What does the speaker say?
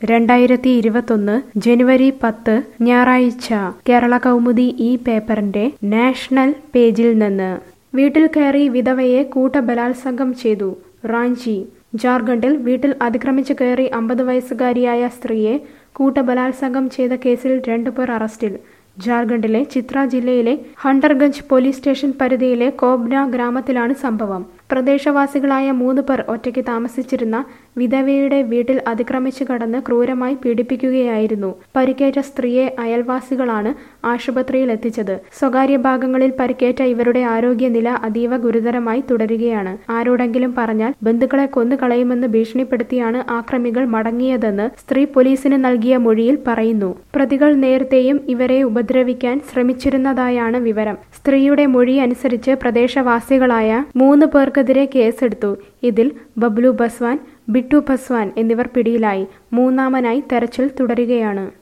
രണ്ടായിരത്തി ഇരുപത്തൊന്ന് ജനുവരി പത്ത് ഞായറാഴ്ച കേരള കൗമുദി ഈ പേപ്പറിന്റെ നാഷണൽ പേജിൽ നിന്ന് വീട്ടിൽ കയറി വിധവയെ കൂട്ടബലാത്സംഗം ചെയ്തു റാഞ്ചി ജാർഖണ്ഡിൽ വീട്ടിൽ അതിക്രമിച്ചു കയറി അമ്പത് വയസ്സുകാരിയായ സ്ത്രീയെ കൂട്ടബലാത്സംഗം ചെയ്ത കേസിൽ രണ്ടുപേർ അറസ്റ്റിൽ ജാർഖണ്ഡിലെ ചിത്ര ജില്ലയിലെ ഹണ്ടർഗഞ്ച് പോലീസ് സ്റ്റേഷൻ പരിധിയിലെ കോബ്ന ഗ്രാമത്തിലാണ് സംഭവം പ്രദേശവാസികളായ മൂന്ന് പേർ ഒറ്റയ്ക്ക് താമസിച്ചിരുന്ന വിധവയുടെ വീട്ടിൽ അതിക്രമിച്ചു കടന്ന് ക്രൂരമായി പീഡിപ്പിക്കുകയായിരുന്നു പരിക്കേറ്റ സ്ത്രീയെ അയൽവാസികളാണ് ആശുപത്രിയിൽ എത്തിച്ചത് സ്വകാര്യ ഭാഗങ്ങളിൽ പരിക്കേറ്റ ഇവരുടെ ആരോഗ്യനില അതീവ ഗുരുതരമായി തുടരുകയാണ് ആരോടെങ്കിലും പറഞ്ഞാൽ ബന്ധുക്കളെ കൊന്നുകളയുമെന്ന് ഭീഷണിപ്പെടുത്തിയാണ് ആക്രമികൾ മടങ്ങിയതെന്ന് സ്ത്രീ പോലീസിന് നൽകിയ മൊഴിയിൽ പറയുന്നു പ്രതികൾ നേരത്തെയും ഇവരെ ഉപദ്രവിക്കാൻ ശ്രമിച്ചിരുന്നതായാണ് വിവരം സ്ത്രീയുടെ മൊഴി അനുസരിച്ച് പ്രദേശവാസികളായ മൂന്ന് പേർക്കെതിരെ കേസെടുത്തു ഇതിൽ ബബ്ലു ബസ്വാൻ ബിട്ടു ബസ്വാൻ എന്നിവർ പിടിയിലായി മൂന്നാമനായി തെരച്ചിൽ തുടരുകയാണ്